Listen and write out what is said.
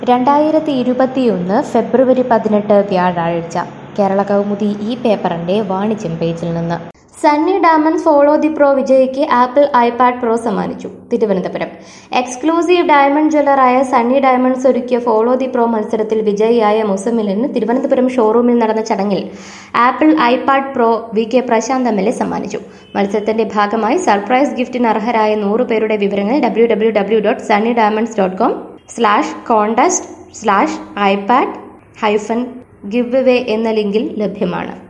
രണ്ടായിരത്തി ഇരുപത്തിയൊന്ന് ഫെബ്രുവരി പതിനെട്ട് വ്യാഴാഴ്ച കേരള കൗമുദി ഈ പേപ്പറിന്റെ വാണിജ്യം പേജിൽ നിന്ന് Sunny Diamonds follow the pro വിജയ്ക്ക് ആപ്പിൾ ഐപാഡ് പ്രോ സമ്മാനിച്ചു തിരുവനന്തപുരം എക്സ്ക്ലൂസീവ് ഡയമണ്ട് ജ്വല്ലറായ സണ്ണി ഡയമണ്ട്സ് ഒരുക്കിയ ഫോളോ ദി പ്രോ മത്സരത്തിൽ വിജയിയായ മുസമ്മിലിന് തിരുവനന്തപുരം ഷോറൂമിൽ നടന്ന ചടങ്ങിൽ Apple iPad pro V K Prashanth M L A സമ്മാനിച്ചു മത്സരത്തിന്റെ ഭാഗമായി സർപ്രൈസ് ഗിഫ്റ്റിന് അർഹരായ നൂറ് പേരുടെ വിവരങ്ങൾ W W W dot Sunny Diamonds dot com slash contest slash iPad hyphen give എന്ന ലിങ്കിൽ ലഭ്യമാണ്